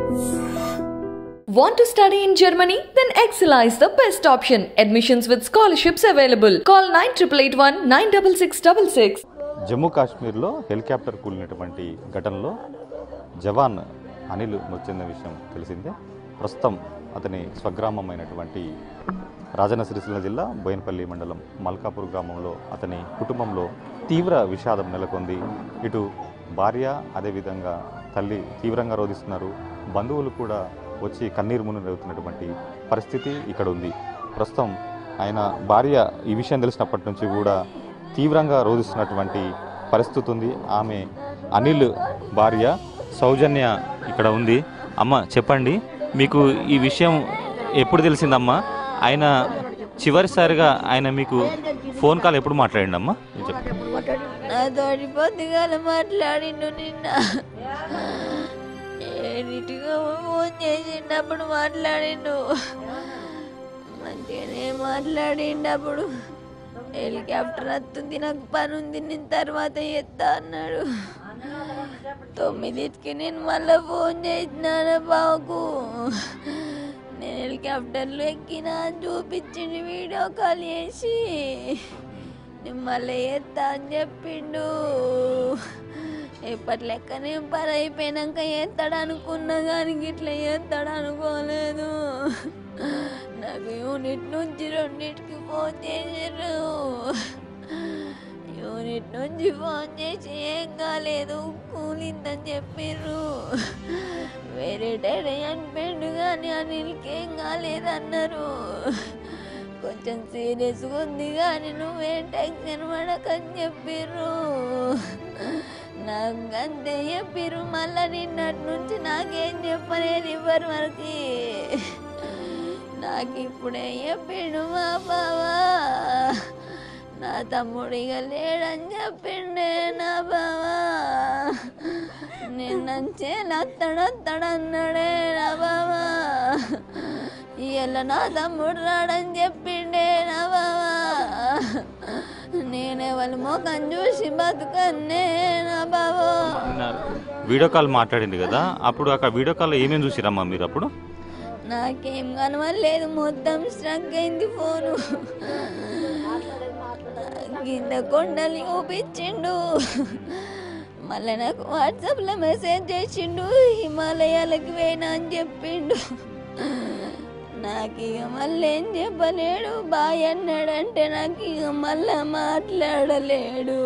Want to study in Germany? Then Excella is the best option. Admissions with scholarships available. Call 9881 96666. Jammu కాశ్మీర్లో helicopter కూలినటువంటి ఘటనలో జవాన్ అనిల్ మృతి చెందిన విషయం తెలిసిందే ప్రస్తుతం అతని స్వగ్రామమైనటువంటి రాజన్న సిరిసిల్ల జిల్లా బోయినపల్లి మండలం మల్కాపూర్ గ్రామంలో అతని కుటుంబంలో తీవ్ర విషాదం నెలకొంది ఇటు భార్య అదేవిధంగా తల్లి తీవ్రంగా రోధిస్తున్నారు బంధువులు కూడా వచ్చి కన్నీరు మును రేగుతున్నటువంటి పరిస్థితి ఇక్కడ ఉంది ప్రస్తుతం ఆయన భార్య ఈ విషయం తెలిసినప్పటి నుంచి కూడా తీవ్రంగా రోధిస్తున్నటువంటి పరిస్థితి ఉంది ఆమె అనిల్ భార్య సౌజన్య ఇక్కడ ఉంది అమ్మ చెప్పండి మీకు ఈ విషయం ఎప్పుడు తెలిసిందమ్మా ఆయన చివరిసారిగా ఆయన మీకు ఫోన్ కాల్ ఎప్పుడు మాట్లాడండి అమ్మా నాతోటి పొద్దుగాల మాట్లాడిండు నిన్న ఏడిటిగా ఫోన్ చేసిండప్పుడు మాట్లాడిండు మంచిగానే మాట్లాడిండు అప్పుడు హెలికాప్టర్ వస్తుంది నాకు పని ఉంది నేను తర్వాత ఎత్తా అన్నాడు తొమ్మిదింటికి నేను మళ్ళీ ఫోన్ చేసినాను బాబుకు నేను హెలికాప్టర్లో ఎక్కినా అని చూపించింది వీడియో కాల్ చేసి నేను మళ్ళీ ఎత్తా అని చెప్పిండు ఎప్పటి లెక్క నేను పని అయిపోయినాక ఎత్తాడు అనుకున్నా కానీ ఇట్లా ఎత్తాడు అనుకోలేదు నాకు యూనిట్ నుంచి రెండింటికి ఫోన్ చేసారు యూనిట్ నుంచి ఫోన్ చేసి ఏం కాలేదు కూలిందని చెప్పారు వేరే డైరీ అనిపోయిండు కానీ అనిల్కి ఏం కాలేదన్నారు కొంచెం సీరియస్గా ఉంది కానీ నువ్వేం టెన్షన్ పడకని చెప్పిర్రు నాకు అంతే చెప్పిర్రు మళ్ళా నిన్నటి నుంచి నాకేం చెప్పలేదు ఇవ్వరు వరకు నాకు ఇప్పుడే చెప్పిండు మా బావా నా తమ్ముడు ఇక లేడని చెప్పిండే నా బావా నిన్నంచే నత్తడత్తడన్నాడే నా బావా ఇలా నా తమ్ముడు రాడని చెప్పిండే నా బావా నేనెవరి ముఖం చూసి బతుకన్నే నా బావో వీడియో కాల్ మాట్లాడింది కదా అప్పుడు అక్కడ వీడియో కాల్లో ఏమేమి చూసిరమ్మా మీరు అప్పుడు నాకేం కనవలేదు మొత్తం స్ట్రక్ అయింది ఫోను కింద కొండలు చూపించిండు మళ్ళీ నాకు వాట్సాప్లో మెసేజ్ చేసిండు హిమాలయాలకు పోయినా అని చెప్పిండు నాకు ఇక మళ్ళీ ఏం చెప్పలేడు బాయ్ అన్నాడంటే నాకు ఇక మళ్ళా మాట్లాడలేడు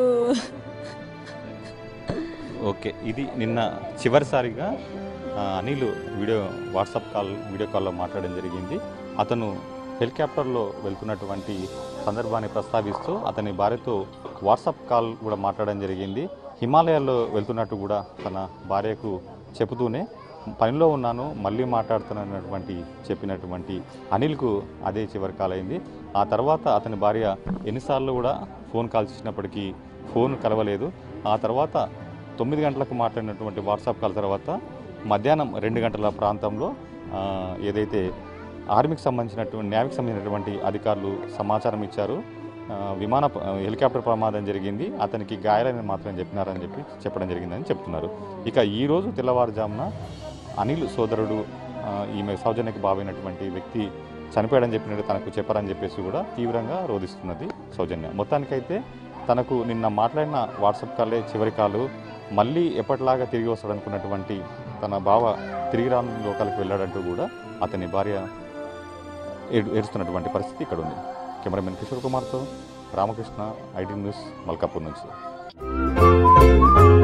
ఓకే ఇది నిన్న చివరిసారిగా ఆ, Anil video WhatsApp call video కాల్లో మాట్లాడడం జరిగింది అతను హెలికాప్టర్లో వెళ్తున్నటువంటి సందర్భాన్ని ప్రస్తావిస్తూ అతని భార్యతో వాట్సాప్ కాల్ కూడా మాట్లాడడం జరిగింది హిమాలయాల్లో వెళ్తున్నట్టు కూడా తన భార్యకు చెబుతూనే పనిలో ఉన్నాను మళ్ళీ మాట్లాడుతున్నటువంటి చెప్పినటువంటి అనిల్కు అదే చివరి కాల్ అయింది ఆ తర్వాత అతని భార్య ఎన్నిసార్లు కూడా ఫోన్ కాల్ చేసినప్పటికీ ఫోన్ కలవలేదు ఆ తర్వాత తొమ్మిది గంటలకు మాట్లాడినటువంటి వాట్సాప్ కాల్ తర్వాత మధ్యాహ్నం రెండు గంటల ప్రాంతంలో ఆ, ఏదైతే ఆర్మీకి సంబంధించినటువంటి నేవీకి సంబంధించినటువంటి అధికారులు సమాచారం ఇచ్చారు ఆ, విమాన ప- హెలికాప్టర్ ప్రమాదం జరిగింది అతనికి గాయాలని మాత్రం చెప్పినారని చెప్పి చెప్పడం జరిగిందని చెప్తున్నారు ఇక ఈ రోజు తెల్లవారుజామున అనిల్ సోదరుడు ఆ, ఈమె సౌజన్యకి బాబైనటువంటి వ్యక్తి చనిపోయాడని చెప్పినట్టు తనకు చెప్పారని చెప్పేసి కూడా తీవ్రంగా రోధిస్తున్నది సౌజన్య మొత్తానికైతే తనకు నిన్న మాట్లాడిన వాట్సాప్ కాలే చివరి కాలు మళ్ళీ ఎప్పటిలాగా తిరిగి వస్తాడనుకున్నటువంటి తన బావ తిరిగి రాని లోకాలకు వెళ్ళాడంటూ కూడా అతని భార్య ఏడు- ఏడుస్తున్నటువంటి పరిస్థితి ఇక్కడ ఉంది కెమెరామెన్ కిషోర్ కుమార్తో రామకృష్ణ ఐటీ న్యూస్ మల్కాపూర్ నుంచి